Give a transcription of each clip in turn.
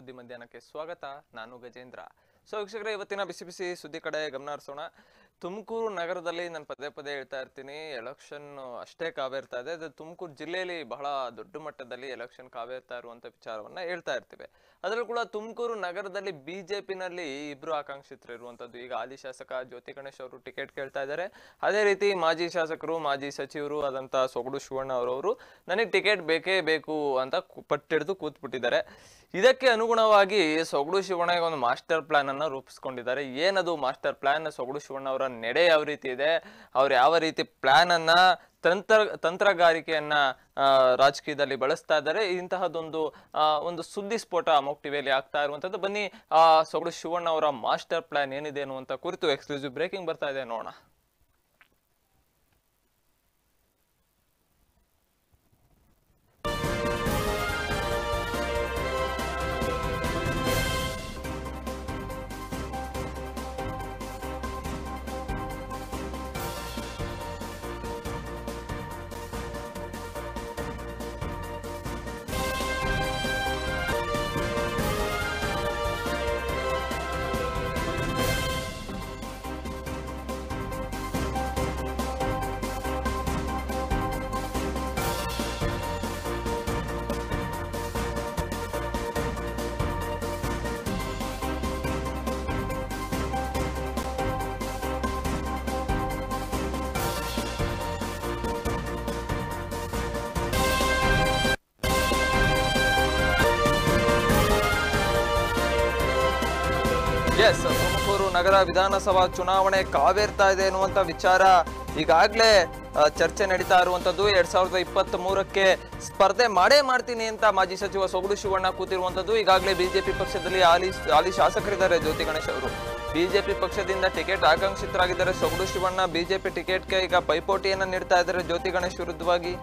ಸುದ್ದಿ ಮಧ್ಯಾಹ್ನಕ್ಕೆ ಸ್ವಾಗತ ನಾನು ಗಜೇಂದ್ರ ಸೊ ವೀಕ್ಷಕರೇ ಇವತ್ತಿನ ಬಿಸಿ ಬಿಸಿ ಸುದ್ದಿ ಕಡೆ ಗಮನ ಹರಿಸೋಣ ತುಮಕೂರು ನಗರದಲ್ಲಿ ನಾನು ಪದೇ ಪದೇ ಹೇಳ್ತಾ ಇರ್ತೀನಿ ಎಲೆಕ್ಷನ್ ಅಷ್ಟೇ ಕಾವೇರ್ತಾ ಇದೆ ಅದು ತುಮಕೂರು ಜಿಲ್ಲೆಯಲ್ಲಿ ಬಹಳ ದೊಡ್ಡ ಮಟ್ಟದಲ್ಲಿ ಎಲೆಕ್ಷನ್ ಕಾವೇರ್ತಾ ಇರುವಂತ ವಿಚಾರವನ್ನ ಹೇಳ್ತಾ ಇರ್ತೀವಿ ಅದರಲ್ಲೂ ಕೂಡ ತುಮಕೂರು ನಗರದಲ್ಲಿ ಬಿಜೆಪಿನಲ್ಲಿ ಇಬ್ರು ಆಕಾಂಕ್ಷಿತರು ಇರುವಂತದ್ದು ಈಗ ಹಾಲಿ ಶಾಸಕ ಜ್ಯೋತಿ ಗಣೇಶ್ ಅವರು ಟಿಕೆಟ್ ಕೇಳ್ತಾ ಇದ್ದಾರೆ ಅದೇ ರೀತಿ ಮಾಜಿ ಶಾಸಕರು ಮಾಜಿ ಸಚಿವರು ಆದಂತ ಸೊಗಡು ಶಿವಣ್ಣ ಅವರವರು ನನಗೆ ಟಿಕೆಟ್ ಬೇಕೇ ಬೇಕು ಅಂತ ಕು- ಪಟ್ಟಿಡಿದು ಕೂತ್ಬಿಟ್ಟಿದ್ದಾರೆ ಇದಕ್ಕೆ ಅನುಗುಣವಾಗಿ ಸೊಗಡು ಶಿವಣ್ಣ ಈಗ ಒಂದು ಮಾಸ್ಟರ್ ಪ್ಲಾನ್ ಅನ್ನ ರೂಪಿಸ್ಕೊಂಡಿದ್ದಾರೆ ಏನದು ಮಾಸ್ಟರ್ ಪ್ಲಾನ್ ಸೊಗಡು ಶಿವಣ್ಣ ಅವರ ನಡೆ ಯಾವ ರೀತಿ ಇದೆ ಅವ್ರು ಯಾವ ರೀತಿ ಪ್ಲಾನ್ ಅನ್ನ ತಂತ್ರ ತಂತ್ರಗಾರಿಕೆಯನ್ನ ಆ, ರಾಜಕೀಯದಲ್ಲಿ ಬಳಸ್ತಾ ಇದ್ದಾರೆ ಇಂತಹದೊಂದು ಆ, ಒಂದು ಸುದ್ದಿ ಸ್ಫೋಟ ಅಮೋಕ್ ಟಿವಿಯಲ್ಲಿ ಆಗ್ತಾ ಇರುವಂತದ್ದು ಬನ್ನಿ ಆ ಸೊಗಡು ಶಿವಣ್ಣ ಅವರ ಮಾಸ್ಟರ್ ಪ್ಲಾನ್ ಏನಿದೆ ಅನ್ನುವಂತ ಕುರಿತು ಎಕ್ಸ್ಕ್ಲೂಸಿವ್ ಬ್ರೇಕಿಂಗ್ ಬರ್ತಾ ಇದೆ ನೋಡೋಣ ಎಸ್ ತುಮಕೂರು ನಗರ ವಿಧಾನಸಭಾ ಚುನಾವಣೆ ಕಾವೇರ್ತಾ ಇದೆ ಎನ್ನುವಂತ ವಿಚಾರ ಈಗಾಗ್ಲೇ ಆ, ಚರ್ಚೆ ನಡೀತಾ ಇರುವಂತದ್ದು ಎರಡ್ ಸಾವಿರದ ಇಪ್ಪತ್ತ್ ಮೂರಕ್ಕೆ ಸ್ಪರ್ಧೆ ಮಾಡೇ ಮಾಡ್ತೀನಿ ಅಂತ ಮಾಜಿ ಸಚಿವ ಸೊಗಡು ಶಿವಣ್ಣ ಕೂತಿರುವಂತದ್ದು ಈಗಾಗಲೇ ಬಿಜೆಪಿ ಪಕ್ಷದಲ್ಲಿ ಹಾಲಿ ಹಾಲಿ ಶಾಸಕರಿದ್ದಾರೆ ಜ್ಯೋತಿ ಗಣೇಶ್ ಅವರು ಬಿಜೆಪಿ ಪಕ್ಷದಿಂದ ಟಿಕೆಟ್ ಆಕಾಂಕ್ಷಿತರಾಗಿದ್ದಾರೆ ಸೊಗಡು ಶಿವಣ್ಣ ಬಿಜೆಪಿ ಟಿಕೆಟ್ಗೆ ಈಗ ಪೈಪೋಟಿಯನ್ನ ನೀಡ್ತಾ ಇದ್ದಾರೆ ಜ್ಯೋತಿ ಗಣೇಶ್ ವಿರುದ್ಧವಾಗಿ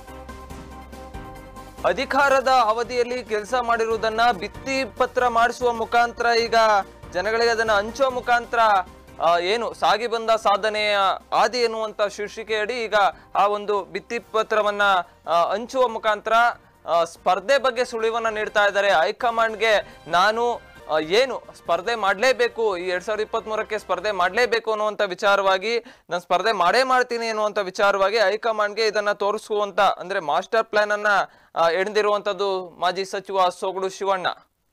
ಅಧಿಕಾರದ ಅವಧಿಯಲ್ಲಿ ಕೆಲಸ ಮಾಡಿರುವುದನ್ನ ಭಿತ್ತಿ ಪತ್ರ ಮಾಡಿಸುವ ಮುಖಾಂತರ ಈಗ ಜನಗಳಿಗೆ ಅದನ್ನ ಹಂಚುವ ಮುಖಾಂತರ ಆ, ಏನು ಸಾಗಿ ಬಂದ ಸಾಧನೆಯ ಆದಿ ಎನ್ನುವಂತ ಶೀರ್ಷಿಕೆಯಡಿ ಈಗ ಆ ಒಂದು ಭಿತ್ತಿ ಪತ್ರವನ್ನ ಆ, ಹಂಚುವ ಮುಖಾಂತರ ಆ, ಸ್ಪರ್ಧೆ ಬಗ್ಗೆ ಸುಳಿವನ್ನ ನೀಡ್ತಾ ಇದ್ದಾರೆ ಹೈಕಮಾಂಡ್ಗೆ ನಾನು ಆ, ಏನು ಸ್ಪರ್ಧೆ ಮಾಡಲೇಬೇಕು ಈ ಎರಡ್ ಸಾವಿರದ ಇಪ್ಪತ್ತ್ ಮೂರಕ್ಕೆ ಸ್ಪರ್ಧೆ ಮಾಡಲೇಬೇಕು ಅನ್ನುವಂಥ ವಿಚಾರವಾಗಿ ನಾನು ಸ್ಪರ್ಧೆ ಮಾಡೇ ಮಾಡ್ತೀನಿ ಅನ್ನುವಂಥ ವಿಚಾರವಾಗಿ ಹೈಕಮಾಂಡ್ಗೆ ಇದನ್ನ ತೋರಿಸುವಂತ ಅಂದ್ರೆ ಮಾಸ್ಟರ್ ಪ್ಲಾನ್ ಅನ್ನ ಆ, ಎಣೆದಿರುವಂತದ್ದು ಮಾಜಿ ಸಚಿವ ಸೊಗಡು ಶಿವಣ್ಣ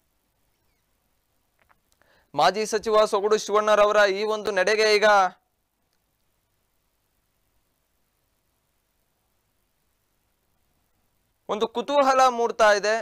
ಮಾಜಿ ಸಚಿವ ಸೊಗಡು ಶಿವಣ್ಣರವರ ಈ ಒಂದು ನಡೆಗೆ ಈಗ ಒಂದು ಕುತೂಹಲ ಮೂಡ್ತಾ ಇದೆ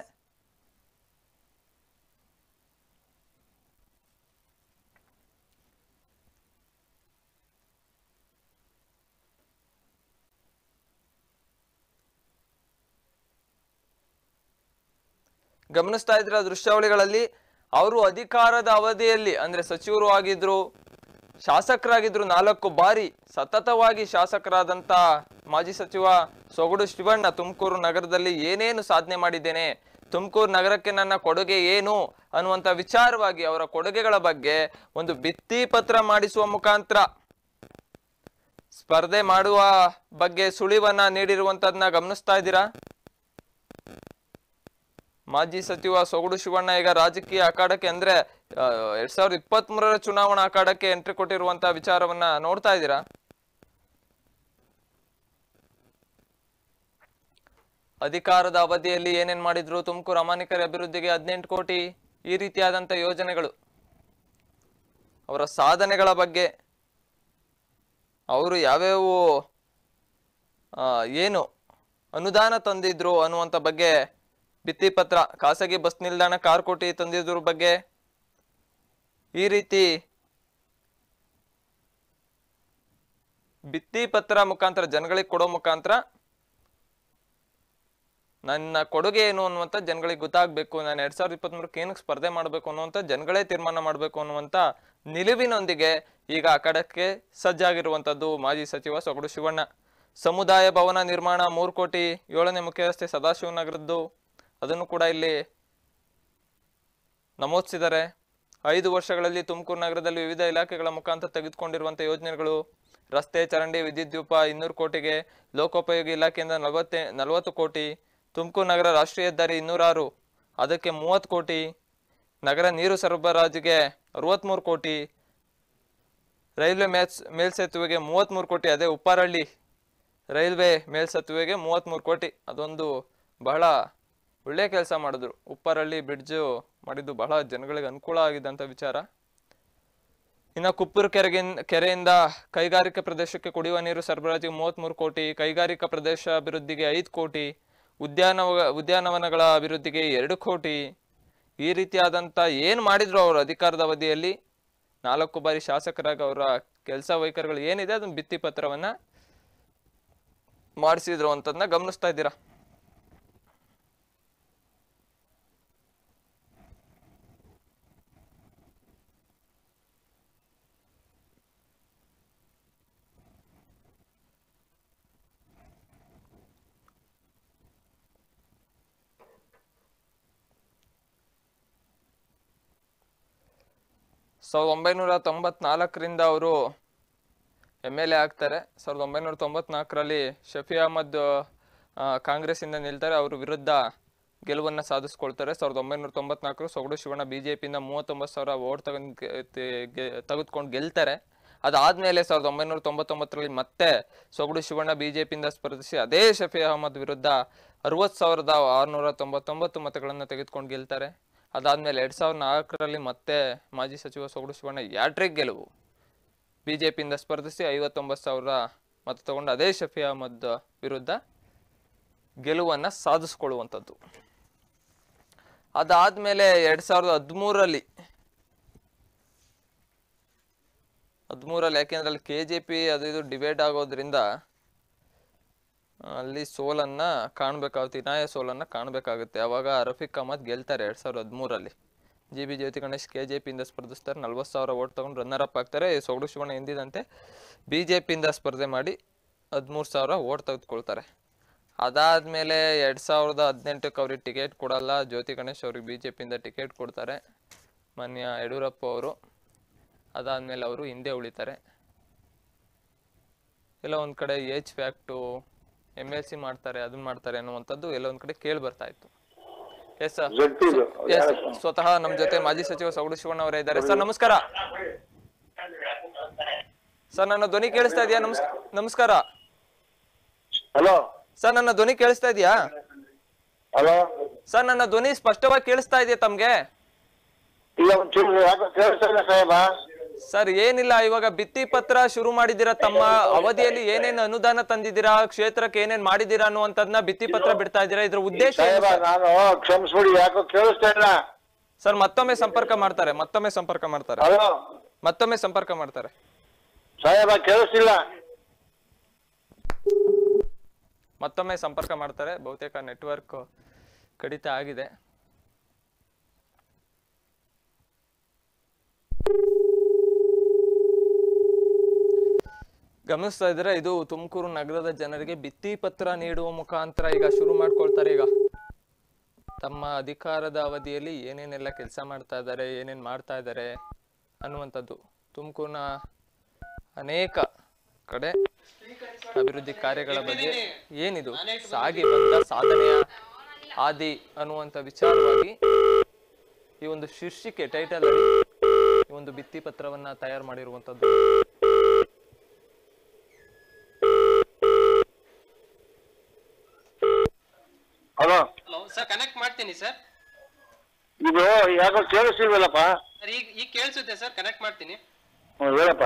ಗಮನಿಸ್ತಾ ಇದ್ರ ದೃಶ್ಯಾವಳಿಗಳಲ್ಲಿ ಅವರು ಅಧಿಕಾರದ ಅವಧಿಯಲ್ಲಿ ಅಂದ್ರೆ ಸಚಿವರು ಆಗಿದ್ರು ಶಾಸಕರಾಗಿದ್ರು ನಾಲ್ಕು ಬಾರಿ ಸತತವಾಗಿ ಶಾಸಕರಾದಂತ ಮಾಜಿ ಸಚಿವ ಸೊಗಡು ಶಿವಣ್ಣ ತುಮಕೂರು ನಗರದಲ್ಲಿ ಏನೇನು ಸಾಧನೆ ಮಾಡಿದ್ದೇನೆ ತುಮಕೂರು ನಗರಕ್ಕೆ ನನ್ನ ಕೊಡುಗೆ ಏನು ಅನ್ನುವಂತ ವಿಚಾರವಾಗಿ ಅವರ ಕೊಡುಗೆಗಳ ಬಗ್ಗೆ ಒಂದು ಭಿತ್ತಿ ಪತ್ರ ಮಾಡಿಸುವ ಮುಖಾಂತರ ಸ್ಪರ್ಧೆ ಮಾಡುವ ಬಗ್ಗೆ ಸುಳಿವನ್ನ ನೀಡಿರುವಂತದನ್ನ ಗಮನಿಸ್ತಾ ಇದ್ದೀರಾ ಮಾಜಿ ಸಚಿವ ಸೊಗಡು ಶಿವಣ್ಣ ಈಗ ರಾಜಕೀಯ ಅಖಾಡಕ್ಕೆ ಅಂದ್ರೆ ಆ, ಎರಡ್ ಸಾವಿರದ ಇಪ್ಪತ್ತ್ ಮೂರರ ಚುನಾವಣಾ ಅಖಾಡಕ್ಕೆ ಎಂಟ್ರಿ ಕೊಟ್ಟಿರುವಂತ ವಿಚಾರವನ್ನ ನೋಡ್ತಾ ಇದ್ದೀರಾ ಅಧಿಕಾರದ ಅವಧಿಯಲ್ಲಿ ಏನೇನ್ ಮಾಡಿದ್ರು ತುಮಕೂರು ಅಮಾನಿಕರ ಅಭಿವೃದ್ಧಿಗೆ ಹದಿನೆಂಟು ಕೋಟಿ ಈ ರೀತಿಯಾದಂತ ಯೋಜನೆಗಳು ಅವರ ಸಾಧನೆಗಳ ಬಗ್ಗೆ ಅವರು ಯಾವ್ಯಾವ ಆ, ಏನು ಅನುದಾನ ತಂದಿದ್ರು ಅನ್ನುವಂಥ ಬಗ್ಗೆ ಭಿತ್ತಿಪತ್ರ ಖಾಸಗಿ ಬಸ್ ನಿಲ್ದಾಣ ಕಾರ್ ಕೋಟಿ ತಂದಿದ್ರ ಬಗ್ಗೆ ಈ ರೀತಿ ಭಿತ್ತಿ ಪತ್ರ ಮುಖಾಂತರ ಜನಗಳಿಗೆ ಕೊಡೋ ಮುಖಾಂತರ ನನ್ನ ಕೊಡುಗೆ ಏನು ಅನ್ನುವಂಥ ಜನಗಳಿಗೆ ಗೊತ್ತಾಗಬೇಕು ನಾನು ಎರಡ್ ಸಾವಿರದ ಇಪ್ಪತ್ಮೂರಕ್ಕೆ ಏನಕ್ಕೆ ಸ್ಪರ್ಧೆ ಮಾಡಬೇಕು ಅನ್ನುವಂಥ ಜನಗಳೇ ತೀರ್ಮಾನ ಮಾಡಬೇಕು ಅನ್ನುವಂಥ ನಿಲುವಿನೊಂದಿಗೆ ಈಗ ಅಖಾಡಕ್ಕೆ ಸಜ್ಜಾಗಿರುವಂಥದ್ದು ಮಾಜಿ ಸಚಿವ ಸೊಗಡು ಶಿವಣ್ಣ ಸಮುದಾಯ ಭವನ ನಿರ್ಮಾಣ ಮೂರು ಕೋಟಿ ಏಳನೇ ಮುಖ್ಯ ರಸ್ತೆ ಸದಾಶಿವನಗರದ್ದು ಅದನ್ನು ಕೂಡ ಇಲ್ಲಿ ನಮೂದಿಸಿದ್ದಾರೆ ಐದು ವರ್ಷಗಳಲ್ಲಿ ತುಮಕೂರು ನಗರದಲ್ಲಿ ವಿವಿಧ ಇಲಾಖೆಗಳ ಮುಖಾಂತರ ತೆಗೆದುಕೊಂಡಿರುವಂಥ ಯೋಜನೆಗಳು ರಸ್ತೆ ಚರಂಡಿ ವಿದ್ಯುತ್ ದೀಪ ಇನ್ನೂರು ಕೋಟಿಗೆ ಲೋಕೋಪಯೋಗಿ ಇಲಾಖೆಯಿಂದ ನಲವತ್ತೆ ನಲವತ್ತು ಕೋಟಿ ತುಮಕೂರು ನಗರ ರಾಷ್ಟ್ರೀಯ ಹೆದ್ದಾರಿ ಇನ್ನೂರಾರು ಅದಕ್ಕೆ ಮೂವತ್ತು ಕೋಟಿ ನಗರ ನೀರು ಸರಬರಾಜಿಗೆ ಅರವತ್ಮೂರು ಕೋಟಿ ರೈಲ್ವೆ ಮೇಲ್ಸ್ ಮೇಲ್ಸೇತುವೆಗೆ ಮೂವತ್ತ್ಮೂರು ಕೋಟಿ ಅದೇ ಉಪ್ಪಾರಳ್ಳಿ ರೈಲ್ವೆ ಮೇಲ್ಸೇತುವೆಗೆ ಮೂವತ್ತ್ಮೂರು ಕೋಟಿ ಅದೊಂದು ಬಹಳ ಒಳ್ಳೆ ಕೆಲಸ ಮಾಡಿದ್ರು ಉಪ್ಪಾರಳ್ಳಿ ಬ್ರಿಡ್ಜು ಮಾಡಿದ್ದು ಬಹಳ ಜನಗಳಿಗೆ ಅನುಕೂಲ ಆಗಿದ್ದಂಥ ವಿಚಾರ ಇನ್ನು ಕುಪ್ಪೂರ ಕೆರೆಗೆ ಕೆರೆಯಿಂದ ಕೈಗಾರಿಕಾ ಪ್ರದೇಶಕ್ಕೆ ಕುಡಿಯುವ ನೀರು ಸರಬರಾಜಿಗೆ ಮೂವತ್ತ್ಮೂರು ಕೋಟಿ ಕೈಗಾರಿಕಾ ಪ್ರದೇಶ ಅಭಿವೃದ್ಧಿಗೆ ಐದು ಕೋಟಿ ಉದ್ಯಾನ ಉದ್ಯಾನವನಗಳ ಅಭಿವೃದ್ಧಿಗೆ ಎರಡು ಕೋಟಿ ಈ ರೀತಿಯಾದಂಥ ಏನು ಮಾಡಿದ್ರು ಅವರು ಅಧಿಕಾರದ ಅವಧಿಯಲ್ಲಿ ನಾಲ್ಕು ಬಾರಿ ಶಾಸಕರಾಗಿ ಅವರ ಕೆಲಸ ವೈಖರಿಗಳು ಏನಿದೆ ಅದನ್ನ ಭಿತ್ತಿ ಪತ್ರವನ್ನ ಮಾಡಿಸಿದ್ರು ಅಂತದನ್ನ ಗಮನಿಸ್ತಾ ಇದ್ದೀರಾ ಸಾವಿರದ ಒಂಬೈನೂರ ತೊಂಬತ್ನಾಲ್ಕರಿಂದ ಅವರು ಎಮ್ ಎಲ್ ಎ ಆಗ್ತಾರೆ ಸಾವಿರದ ಒಂಬೈನೂರ ತೊಂಬತ್ನಾಲ್ಕರಲ್ಲಿ ಶಫಿ ಅಹಮದ್ ಆ, ಕಾಂಗ್ರೆಸ್ಸಿಂದ ನಿಲ್ತಾರೆ ಅವ್ರ ವಿರುದ್ಧ ಗೆಲುವನ್ನು ಸಾಧಿಸ್ಕೊಳ್ತಾರೆ ಸಾವಿರದ ಒಂಬೈನೂರ ತೊಂಬತ್ನಾಲ್ಕರು ಸೊಗಡು ಶಿವಣ್ಣ ಬಿ ಜೆ ಪಿಯಿಂದ ಮೂವತ್ತೊಂಬತ್ತು ಸಾವಿರ ಓಟ್ ತಗೊಂಡು ತೆಗೆದುಕೊಂಡು ಗೆಲ್ತಾರೆ ಅದಾದ್ಮೇಲೆ ಸಾವಿರದ ಒಂಬೈನೂರ ತೊಂಬತ್ತೊಂಬತ್ತರಲ್ಲಿ ಮತ್ತೆ ಸೊಗಡು ಶಿವಣ್ಣ ಬಿ ಜೆ ಪಿಯಿಂದ ಸ್ಪರ್ಧಿಸಿ ಅದೇ ಶಫಿ ಅಹಮದ್ ವಿರುದ್ಧ ಅರವತ್ತು ಸಾವಿರದ ಆರುನೂರ ತೊಂಬತ್ತೊಂಬತ್ತು ಮತಗಳನ್ನು ತೆಗೆದುಕೊಂಡು ಗೆಲ್ತಾರೆ ಅದಾದ್ಮೇಲೆ ಎರಡ್ ಸಾವಿರದ ನಾಲ್ಕರಲ್ಲಿ ಮತ್ತೆ ಮಾಜಿ ಸಚಿವ ಸೊಗಡು ಶಿವಣ್ಣ ಯಾಟ್ರಿಕ್ ಗೆಲುವು ಬಿಜೆಪಿಯಿಂದ ಸ್ಪರ್ಧಿಸಿ ಐವತ್ತೊಂಬತ್ತು ಸಾವಿರ ಮತ ತಗೊಂಡು ಅದೇ ಶಫಿ ಅಹಮದ್ ವಿರುದ್ಧ ಗೆಲುವನ್ನ ಸಾಧಿಸ್ಕೊಳ್ಳುವಂಥದ್ದು ಅದಾದ್ಮೇಲೆ ಎರಡ್ ಸಾವಿರದ ಹದಿಮೂರರಲ್ಲಿ ಹದಿಮೂರಲ್ಲಿ ಯಾಕೆಂದ್ರೆ ಅಲ್ಲಿ ಕೆ ಜೆ ಪಿ ಅದು ಇದು ಡಿಬೇಟ್ ಆಗೋದ್ರಿಂದ ಅಲ್ಲಿ ಸೋಲನ್ನ ಕಾಣ್ಬೇಕಾಗುತ್ತೆ ಇನಾಯ ಸೋಲನ್ನ ಕಾಣ್ಬೇಕಾಗುತ್ತೆ ಅವಾಗ ರಫೀಕ್ ಅಹಮದ್ ಗೆಲ್ತಾರೆ ಎರಡ್ ಸಾವಿರದ ಹದಿಮೂರಲ್ಲಿ G B Jyothi Ganesh K J ಪಿಯಿಂದ ಸ್ಪರ್ಧಿಸ್ತಾರೆ ನಲ್ವತ್ತು ಸಾವಿರ ಓಟ್ ತಗೊಂಡು ರನ್ನರ್ ಅಪ್ ಆಗ್ತಾರೆ ಸೊಗಡು ಶಿವಣ್ಣ ಎಂದಿದಂತೆ ಬಿ ಜೆ ಪಿಯಿಂದ ಸ್ಪರ್ಧೆ ಮಾಡಿ ಹದಿಮೂರು ಸಾವಿರ ಓಟ್ ತೆಗೆದುಕೊಳ್ತಾರೆ ಅದಾದ್ಮೇಲೆ ಎರಡ್ ಸಾವಿರದ ಹದಿನೆಂಟಕ್ಕೆ ಅವ್ರಿಗೆ ಟಿಕೆಟ್ ಕೊಡಲ್ಲ ಜ್ಯೋತಿ ಗಣೇಶ್ ಅವ್ರಿಗೆ ಬಿ ಜೆ ಪಿಯಿಂದ ಟಿಕೆಟ್ ಕೊಡ್ತಾರೆ ಮಾನ್ಯ ಯಡಿಯೂರಪ್ಪ ಅವರು ಅದಾದ್ಮೇಲೆ ಅವರು ಹಿಂದೆ ಉಳಿತಾರೆ ಎಲ್ಲ ಒಂದ್ ಕಡೆ age fact M L C ಮಾಡ್ತಾರೆ ಅದನ್ನ ಮಾಡ್ತಾರೆ ಅನ್ನುವಂಥದ್ದು ಎಲ್ಲ ಒಂದ್ ಕಡೆ ಕೇಳಿ ಬರ್ತಾ ಇತ್ತು ಎಸ್ ಸರ್ ಜಗ್ತಿದು ಎಸ್ ಸ್ವತಃ ನಮ್ ಜೊತೆ ಮಾಜಿ ಸಚಿವ ಸೌಡು ಶಿವಣ್ಣ ಅವರೇ ಇದ್ದಾರೆ ಸರ್ ನಮಸ್ಕಾರ ಸರ್ ನನ್ನ ಧ್ವನಿ ಕೇಳಿಸ್ತಾ ಇದೆಯಾ ನಮಸ್ಕಾರ ನಮಸ್ಕಾರ ಹಲೋ ಸರ್ ನನ್ನ ಧ್ವನಿ ಕೇಳಿಸ್ತಾ ಇದೆಯಾ ಹಲೋ ಸರ್ ನನ್ನ ಧ್ವನಿ ಸ್ಪಷ್ಟವಾಗಿ ಕೇಳಿಸ್ತಾ ಇದೆಯಾ ತಮ್ಗೆ ಇಲ್ಲ ಒಂಚೂರು ಯಾಕೋ ಕೇಳಿಸ್ತಾ ಇಲ್ಲ ಸಾಹೇಬ ಸರ್ ಏನಿಲ್ಲ ಇವಾಗ ಭಿತ್ತಿ ಪತ್ರ ಶುರು ಮಾಡಿದ್ದೀರಾ ತಮ್ಮ ಅವಧಿಯಲ್ಲಿ ಏನೇನು ಅನುದಾನ ತಂದಿದ್ದೀರಾ ಕ್ಷೇತ್ರಕ್ಕೆ ಏನೇನ್ ಮಾಡಿದ್ದೀರಾ ಅನ್ನುವಂಥದ್ನ ಭಿತ್ತಿ ಪತ್ರ ಬಿಡ್ತಾ ಇದ್ದೀರಾ ಇದ್ರ ಉದ್ದೇಶ ಏನು ಸಾಹೇಬ ನಾನು ಕ್ಷಮಿಸ್ಬಿಡಿ ಯಾಕೋ ಕೇಳಿಸ್ತಾ ಇಲ್ಲ ಸರ್ ಮತ್ತೊಮ್ಮೆ ಸಂಪರ್ಕ ಮಾಡ್ತಾರೆ ಮತ್ತೊಮ್ಮೆ ಸಂಪರ್ಕ ಮಾಡ್ತಾರೆ ಹಲೋ ಮತ್ತೊಮ್ಮೆ ಸಂಪರ್ಕ ಮಾಡ್ತಾರೆ ಸಾಹೇಬ ಕೇಳಿಸ್ತಿಲ್ಲ ಮತ್ತೊಮ್ಮೆ ಸಂಪರ್ಕ ಮಾಡ್ತಾರೆ ಬಹುತೇಕ ನೆಟ್ವರ್ಕ್ ಕಡಿತ ಆಗಿದೆ ಗಮನಿಸ್ತಾ ಇದ್ರೆ ಇದು ತುಮಕೂರು ನಗರದ ಜನರಿಗೆ ಭಿತ್ತಿ ಪತ್ರ ನೀಡುವ ಮುಖಾಂತರ ಈಗ ಶುರು ಮಾಡ್ಕೊಳ್ತಾರೆ ಈಗ ತಮ್ಮ ಅಧಿಕಾರದ ಅವಧಿಯಲ್ಲಿ ಏನೇನೆಲ್ಲ ಕೆಲಸ ಮಾಡ್ತಾ ಇದ್ದಾರೆ ಏನೇನ್ ಮಾಡ್ತಾ ಇದ್ದಾರೆ ಅನ್ನುವಂಥದ್ದು ತುಮಕೂರಿನ ಅನೇಕ ಕಡೆ ಅಭಿವೃದ್ಧಿ ಕಾರ್ಯಗಳ ಬಗ್ಗೆ ಏನಿದು ಸಾಗಿ ಬಂದ ಸಾಧನೆಯ ಆದಿ ಅನ್ನುವಂಥ ವಿಚಾರವಾಗಿ ಈ ಒಂದು ಶೀರ್ಷಿಕೆ ಟೈಟಲ್ ಅಡಿ ಈ ಒಂದು ಭಿತ್ತಿ ಪತ್ರವನ್ನ ತಯಾರು ಮಾಡಿರುವಂತದ್ದು ಹಲೋ ಹಲೋ ಸರ್ ಕನೆಕ್ಟ್ ಮಾಡ್ತೀನಿ ಸರ್ ಇದು ಯಾಕೋ ಕೇಳಿಸ್ತಿಲ್ವಲ್ಲಪ್ಪ ಸರ್ ಈಗ ಈಗ ಕೇಳಿಸುತ್ತೆ ಸರ್ ಕನೆಕ್ಟ್ ಮಾಡ್ತೀನಿ ಹ್ಞೂ ಹೇಳಪ್ಪ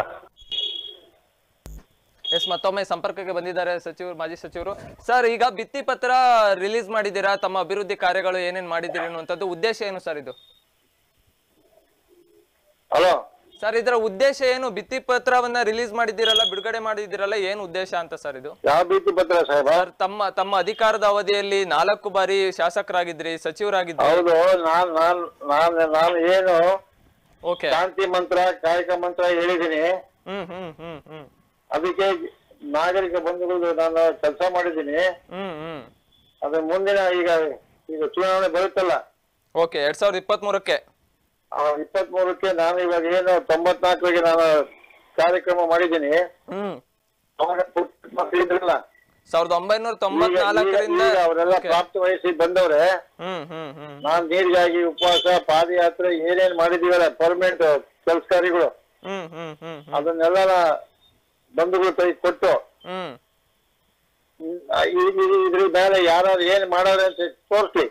ಎಸ್ ಮತ್ತೊಮ್ಮೆ ಸಂಪರ್ಕಕ್ಕೆ ಬಂದಿದ್ದಾರೆ ಸಚಿವರು ಮಾಜಿ ಸಚಿವರು ಸರ್ ಈಗ ಭಿತ್ತಿ ಪತ್ರ ರಿಲೀಸ್ ಮಾಡಿದ್ದೀರಾ ತಮ್ಮ ಅಭಿವೃದ್ಧಿ ಕಾರ್ಯಗಳು ಏನೇನ್ ಮಾಡಿದ್ದೀರಿ ಅನ್ನುವಂಥದ್ದು ಉದ್ದೇಶ ಏನು ಸರ್ ಇದು ಹಲೋ ಸರ್ ಇದರ ಉದ್ದೇಶ ಏನು ಭಿತ್ತಿ ಪತ್ರವನ್ನ ರಿಲೀಸ್ ಮಾಡಿದ್ದೀರಲ್ಲ ಬಿಡುಗಡೆ ಮಾಡಿದ್ದೀರಲ್ಲ ಏನು ಉದ್ದೇಶ ಅಂತ ಸರ್ ಇದು ಯಾವ ಭೀತಿ ಪತ್ರ ಸಾಹೇಬ ಸರ್ ತಮ್ಮ ತಮ್ಮ ಅಧಿಕಾರದ ಅವಧಿಯಲ್ಲಿ ನಾಲ್ಕು ಬಾರಿ ಶಾಸಕರಾಗಿದ್ರಿ ಸಚಿವರಾಗಿದ್ರಿ ಹೌದು ನಾನ್ ನಾನ್ ನಾನ್ ನಾನು ಏನು ಓಕೆ ಶಾಂತಿ ಮಂತ್ರ ಕಾಯಕ ಮಂತ್ರ ಹೇಳಿದ್ದೀನಿ ಹ್ಮ್ ಹ್ಮ್ ಹ್ಮ್ ಹ್ಮ್ ಅದಕ್ಕೆ ನಾಗರಿಕ ಬಂಧುಗಳು ನಾನು ಕೆಲಸ ಮಾಡಿದ್ದೀನಿ ಹ್ಮ್ ಹ್ಮ್ ಅದು ಮುಂದಿನ ಈಗ ಈಗ ಚುನಾವಣೆ ಬರುತ್ತಲ್ಲ ಓಕೆ ಎರಡ್ ಸಾವಿರದ ಇಪ್ಪತ್ತ್ ಮೂರಕ್ಕೆ ಇಪ್ಪತ್ತ್ ಮೂರಕ್ಕೆ ನಾನು ಇವಾಗ ಏನು ತೊಂಬತ್ನಾಲ್ಕರಿಗೆ ನಾನು ಕಾರ್ಯಕ್ರಮ ಮಾಡಿದ್ದೀನಿ ಹ್ಮ್ ಅವಾಗ ಪುಟ್ಟ ಮಕ್ಳು ಇದ್ರಲ್ಲ ಸಾವಿರದ ಒಂಬೈನೂರ ಈಗ- ತೊಂಬತ್ನಾಲ್ಕರಿಂದ ಈಗ ಅವರೆಲ್ಲ ಪ್ರಾಪ್ತ ವಯಸ್ಸಿಗೆ ಬಂದವ್ರೆ ಹ್ಮ್ ಹ್ಮ್ ಹ್ಮ್ ನಾನ್ ನೀರಿಗಾಗಿ ಉಪವಾಸ ಪಾದಯಾತ್ರೆ ಏನೇನ್ ಮಾಡಿದೀವಲ್ಲ ಪರ್ಮನೆಂಟ್ ಕೆಲಸ ಕಾರ್ಯಗಳು ಹ್ಮ್ ಹ್ಮ್ ಹ್ಮ್ ಹ್ಮ್ ಅದನ್ನೆಲ್ಲ ಬಂಧುಗಳು ಕೈ ಕೊಟ್ಟು ಹ್ಮ್ ಹ್ಮ್, ಈ- ಈ- ಇದ್ರ ಮೇಲೆ ಯಾರು ಏನ್ ಮಾಡೋರೆ ಅಂತ ತೋರಿಸ್ಲಿ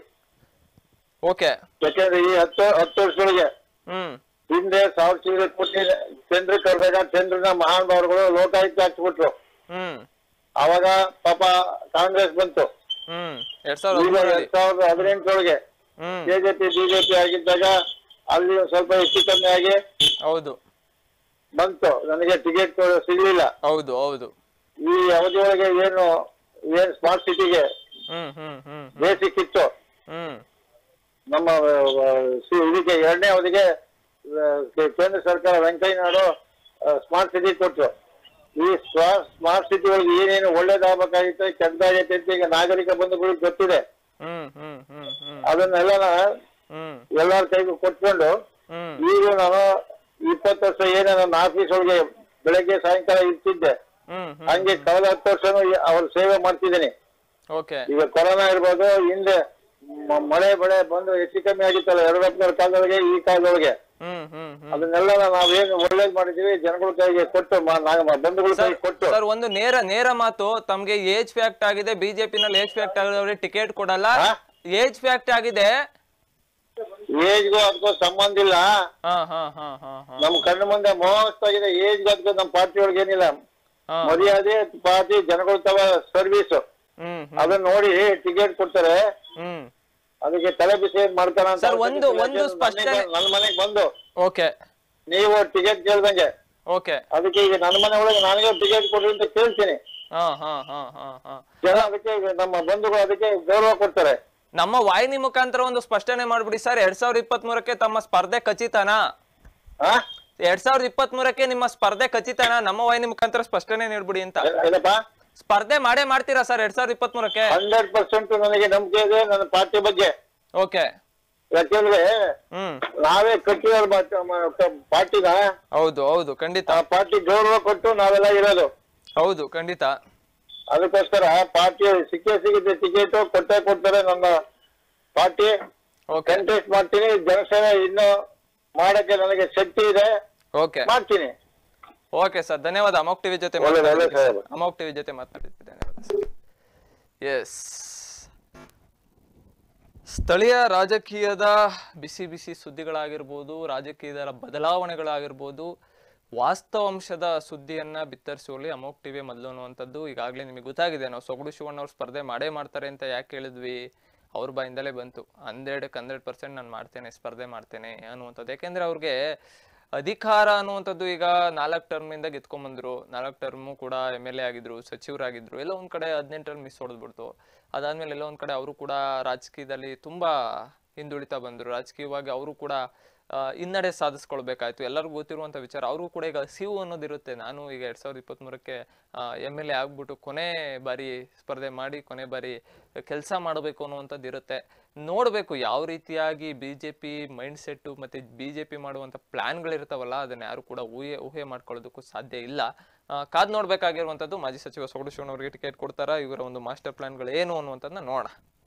ಓಕೆ ಯಾಕಂದ್ರೆ ಈ ಹತ್ತು ಹತ್ತು ವರ್ಷದೊಳಗೆ ಹ್ಮ್ ಹಿಂದೆ ಸಾವಿರ ಚಿಲ್ಲರೆ ಕೋಟಿ ಚಂದ್ರ ಕರೆದಾಗ ಚಂದ್ರನ ಮಹಾನುಭಾವರುಗಳು ಲೋಕಾಯುಕ್ತ ಹಾಕ್ಬಿಟ್ರು ಹ್ಮ್ ಅವಾಗ ಪಾಪ ಕಾಂಗ್ರೆಸ್ ಬಂತು ಹ್ಮ್ ಎರಡ್ ಸಾವಿರದ ಈಗ ಹದಿಮೂರರಲ್ಲಿ ಎರಡ್ ಸಾವಿರದ ಹದಿನೆಂಟರೊಳಗೆ ಹ್ಮ್ ಕೆಜೆಪಿ ಬಿಜೆಪಿ ಆಗಿದ್ದಾಗ ಅಲ್ಲಿ ಒಂದ್ ಸ್ವಲ್ಪ ಹೆಚ್ಚು ಕಮ್ಮಿ ಆಗಿ ಹೌದು ಬಂತು ನನಗೆ ಟಿಕೆಟ್ ಸಿಗ್ಲಿಲ್ಲ ಹೌದು ಹೌದು ಈ ಅವಧಿಯೊಳಗೆ ಏನು ಏನ್ ಸ್ಮಾರ್ಟ್ ಸಿಟಿಗೆ ಹ್ಮ್ ಹ್ಮ್ ಹ್ಮ್ ಹ್ಮ್ ಬೇಸಿಕ್ ಇತ್ತು ಹ್ಮ್ ನಮ್ಮ ಆ, ಸಿ- ಇದಕ್ಕೆ ಎರಡನೇ ಅವಧಿಗೆ ಆ, ಕೆ- ಕೇಂದ್ರ ಸರ್ಕಾರ ವೆಂಕಯ್ಯನಾಯ್ಡು ಸ್ಮಾರ್ಟ್ ಸಿಟಿ ಕೊಟ್ರು ಈ ಸ್ಮಾರ್ಟ್ ಸಿಟಿ ಒಳಗೆ ಏನೇನು ಒಳ್ಳೇದಾಗಬೇಕಾಗಿತ್ತು ಕೆಟ್ಟದಾಗೈತೆ ಅಂತ ಈಗ ನಾಗರಿಕ ಬಂಧುಗಳಿಗೆ ಗೊತ್ತಿದೆ ಹ್ಮ್ ಹ್ಮ್ ಹ್ಮ್ ಹ್ಮ್ ಅದನ್ನೆಲ್ಲ ಹ್ಮ್ ಎಲ್ಲಾರ ಕೈಗೂ ಕೊಟ್ಕೊಂಡು ಹ್ಮ್ ಈಗ ನಾನು ಇಪ್ಪತ್ತು ವರ್ಷ ಏನೇ ನನ್ನ ಆಫೀಸ್ ಒಳಗೆ ಬೆಳಗ್ಗೆ ಸಾಯಂಕಾಲ ಇರ್ತಿದ್ದೆ ಹ್ಮ್ ಹ್ಮ್ ಹಂಗೆ ಕಳೆದ ಹತ್ತು ವರ್ಷನೂ ಈ- ಅವ್ರ ಸೇವೆ ಮಾಡ್ತಿದ್ದೀನಿ ಓಕೆ ಈಗ ಕೊರೋನಾ ಇರ್ಬೋದು ಹಿಂದೆ ಮ- ಮಳೆ ಬೆಳೆ ಬಂದು ಹೆಚ್ಚು ಕಮ್ಮಿ ಆಗಿತ್ತಲ್ಲ ಯಡಿಯೂರಪ್ಪನವ್ರ ಕಾಲದೊಳಗೆ ಈ ಕಾಲದೊಳಗೆ ಹ್ಮ್ ಹ್ಮ್ ಹ್ಮ್ ಅದನ್ನೆಲ್ಲ ನಾವೇನು ಒಳ್ಳೇದ್ ಮಾಡಿದೀವಿ ಜನಗಳ ಕೈಗೆ ಕೊಟ್ಟು ಮ- ನಾ- ಮ- ಬಂಧುಗಳ ಸರ್ ಕೈಗೆ ಕೊಟ್ಟು ಸರ್ ಒಂದು ನೇರ ನೇರ ಮಾತು ತಮ್ಗೆ ಏಜ್ ಫ್ಯಾಕ್ಟ್ ಆಗಿದೆ ಬಿಜೆಪಿ ನಲ್ಲಿ ಏಜ್ ಫ್ಯಾಕ್ಟ್ ಆಗಿದವ್ರಿಗೆ ಟಿಕೆಟ್ ಕೊಡಲ್ಲ ಹಾ? ಏಜ್ ಫ್ಯಾಕ್ಟ್ ಆಗಿದೆ ಏಜ್ಗೂ ಅದಕ್ಕೂ ಸಂಬಂಧ ಇಲ್ಲ ಹಾ ಹಾ ಹಾ ಹಾ ಹಾ ನಮ್ ಕಣ್ಣು ಮುಂದೆ ಮೋಸ್ತಾಗಿದೆ ಏಜ್ಗೂ ಅದಕ್ಕೂ ನಮ್ಮ ಪಾರ್ಟಿ ಒಳಗೆ ಏನಿಲ್ಲ ಹಾ ಮರ್ಯಾದೆ ಪಾರ್ಟಿ ಜನಗಳ ತವ ಸರ್ವಿಸ್ ಹ್ಮ್ ಹ್ಮ್ ಅದನ್ನ ನೋಡಿ ಟಿಕೆಟ್ ಕೊಡ್ತಾರೆ ಹ್ಮ್ ಅದಕ್ಕೆ ತಲೆ ಬಿಸಿ ಮಾಡ್ತಾರ ಅಂತ ಸರ್, ಒಂದು- ಒಂದು ಸ್ಪಷ್ಟನೆ- ನನ್ನ ಮನೆಗೆ ಬಂದು ಓಕೆ ನೀವು ಟಿಕೆಟ್ ಕೇಳ್ದಂಗೆ ಓಕೆ ಅದಕ್ಕೆ ಈಗ ನನ್ನ ಮನೆ ಒಳಗೆ ನನಗೆ ಟಿಕೆಟ್ ಕೊಡ್ರಿ ಅಂತ ಕೇಳ್ತೀನಿ ಹಾ ಹಾ ಹಾ ಹಾ ಹಾ ಜನ ಅದಕ್ಕೆ ಈಗ ನಮ್ಮ ಬಂಧುಗಳು ಅದಕ್ಕೆ ಗೌರವ ಕೊಡ್ತಾರೆ ನಮ್ಮ ವಾಹಿನಿ ಮುಖಾಂತರ ಒಂದು ಸ್ಪಷ್ಟನೆ ಮಾಡ್ಬಿಡಿ ಸರ್ ಎರಡ್ ಸಾವಿರದ ಇಪ್ಪತ್ತ್ ಮೂರಕ್ಕೆ ತಮ್ಮ ಸ್ಪರ್ಧೆ ಖಚಿತನಾ ಹಾ ಎರಡ್ ಸಾವಿರದ ಇಪ್ಪತ್ತ್ ಮೂರಕ್ಕೆ ನಿಮ್ಮ ಸ್ಪರ್ಧೆ ಖಚಿತನಾ ನಮ್ಮ ವಾಹಿನಿ ಮುಖಾಂತರ ಸ್ಪಷ್ಟನೆ ನೀಡ್ಬಿಡಿ ಅಂತ ಏ- ಏನಪ್ಪ ಸ್ಪರ್ಧೆ ಮಾಡೇ ಮಾಡ್ತೀರಾ ಸರ್ ಎರಡ್ ಸಾವಿರದ ಇಪ್ಪತ್ತ್ ಮೂರಕ್ಕೆ ಹಂಡ್ರೆಡ್ ಪರ್ಸೆಂಟ್ ನನಗೆ ನಂಬಿಕೆ ಇದೆ ನನ್ನ ಪಾರ್ಟಿ ಬಗ್ಗೆ ಓಕೆ ಯಾಕೆಂದ್ರೆ ಹ್ಮ್ ನಾವೇ ಕಟ್ಟಿರೋ ಪಾರ್ಟಿನ ಹೌದು ಹೌದು ಖಂಡಿತ ಆ ಪಾರ್ಟಿ ಗೌರವ ಕೊಟ್ಟು ನಾವೆಲ್ಲ ಇರೋದು ಹೌದು ಖಂಡಿತ ಅದಕ್ಕೋಸ್ಕರ ಪಾರ್ಟಿ ಸಿಕ್ಕೇ ಸಿಗುತ್ತೆ ಟಿಕೆಟ್ ಕೊಟ್ಟೇ ಕೊಡ್ತಾರೆ ನನ್ನ ಪಾರ್ಟಿ ಓಕೆ ಕಂಟೆಸ್ಟ್ ಮಾಡ್ತೀನಿ ಜನಸೇವೆ ಇನ್ನು ಮಾಡಕ್ಕೆ ನನಗೆ ಶಕ್ತಿ ಇದೆ ಓಕೆ ಮಾಡ್ತೀನಿ ಓಕೆ ಸರ್ ಧನ್ಯವಾದ ಅಮೋಕ್ ಟಿವಿ ಜೊತೆ ಒಳ್ಳೆದು, ಒಳ್ಳೆದು ಮಾತನಾಡಿದ್ದಕ್ಕೆ ಸಾಹೇಬ್. ಸರ್. ಅಮೋಕ್ ಟಿವಿ ಜೊತೆ ಮಾತನಾಡಿದ್ದೆ ಧನ್ಯವಾದ ಸರ್ ಎಸ್ ಸ್ಥಳೀಯ ರಾಜಕೀಯದ ಬಿಸಿ ಬಿಸಿ ಸುದ್ದಿಗಳಾಗಿರ್ಬೋದು ರಾಜಕೀಯದ ಬದಲಾವಣೆಗಳಾಗಿರ್ಬೋದು ವಾಸ್ತವಾಂಶದ ಸುದ್ದಿಯನ್ನ ಬಿತ್ತರಿಸುವಲ್ಲಿ ಅಮೋಕ್ ಟಿವಿ ಮೊದಲು ಅನ್ನುವಂಥದ್ದು ಈಗಾಗಲೇ ನಿಮಗೆ ಗೊತ್ತಾಗಿದೆ ನಾವು ಸೊಗಡು ಶಿವಣ್ಣ ಅವ್ರು ಸ್ಪರ್ಧೆ ಮಾಡೇ ಮಾಡ್ತಾರೆ ಅಂತ ಯಾಕೆ ಹೇಳಿದ್ವಿ ಅವ್ರ ಬಾಯಿಂದಲೇ ಬಂತು ಹಂಡ್ರೆಡ್ಗೆ ಹಂಡ್ರೆಡ್ ಪರ್ಸೆಂಟ್ ನಾನು ಮಾಡ್ತೇನೆ ಸ್ಪರ್ಧೆ ಮಾಡ್ತೇನೆ ಅನ್ನುವಂಥದ್ದು ಯಾಕೆಂದ್ರೆ ಅವ್ರಿಗೆ ಅಧಿಕಾರ ಅನ್ನುವಂಥದ್ದು ಈಗ ನಾಲ್ಕು ಟರ್ಮಿಂದ ಗೆದ್ಕೊಂಬಂದ್ರು ನಾಲ್ಕು ಟರ್ಮು ಕೂಡ ಎಮ್ ಎಲ್ ಎ ಆಗಿದ್ರು ಸಚಿವರಾಗಿದ್ರು ಎಲ್ಲ ಒಂದ್ ಕಡೆ ಹದಿನೆಂಟರಲ್ಲಿ ಮಿಸ್ ಹೊಡೆದ್ಬಿಡ್ತು ಅದಾದ್ಮೇಲೆ ಎಲ್ಲ ಒಂದ್ ಕಡೆ ಅವರು ಕೂಡ ರಾಜಕೀಯದಲ್ಲಿ ತುಂಬಾ ಹಿಂದುಳಿತಾ ಬಂದ್ರು ರಾಜಕೀಯವಾಗಿ ಅವರು ಕೂಡ ಆ, ಹಿನ್ನಡೆ ಸಾಧಿಸ್ಕೊಳ್ಬೇಕಾಯ್ತು ಎಲ್ಲರಿಗೂ ಗೊತ್ತಿರುವಂತ ವಿಚಾರ ಅವ್ರಿಗೂ ಕೂಡ ಈಗ ಸಿವು ಅನ್ನೋದಿರುತ್ತೆ ನಾನು ಈಗ ಎರಡ್ ಸಾವಿರದ ಇಪ್ಪತ್ತ್ಮೂರಕ್ಕೆ ಎಮ್ ಎಲ್ ಎ ಆಗ್ಬಿಟ್ಟು ಕೊನೆ ಬಾರಿ ಸ್ಪರ್ಧೆ ಮಾಡಿ ಕೊನೆ ಬಾರಿ ಕೆಲಸ ಮಾಡಬೇಕು ಅನ್ನುವಂಥದ್ದು ಇರುತ್ತೆ ನೋಡಬೇಕು ಯಾವ ರೀತಿಯಾಗಿ B J P mindset ಮತ್ತು ಬಿ ಜೆ ಪಿ ಮಾಡುವಂಥ ಪ್ಲ್ಯಾನ್ಗಳಿರ್ತಾವಲ್ಲ ಅದನ್ನು ಯಾರು ಕೂಡ ಊಹೆ ಊಹೆ ಮಾಡ್ಕೊಳ್ಳೋದಕ್ಕೂ ಸಾಧ್ಯ ಇಲ್ಲ ಆ, ಕಾದ್ ನೋಡ್ಬೇಕಾಗಿರುವಂಥದ್ದು ಮಾಜಿ ಸಚಿವ ಸೊಗಡು ಶಿವಣ್ಣವರಿಗೆ ಟಿಕೆಟ್ ಕೊಡ್ತಾರಾ ಇವರ ಒಂದು ಮಾಸ್ಟರ್ ಪ್ಲಾನ್ಗಳು ಏನು ಅನ್ನುವಂಥದ್ದನ್ನ ನೋಡೋಣ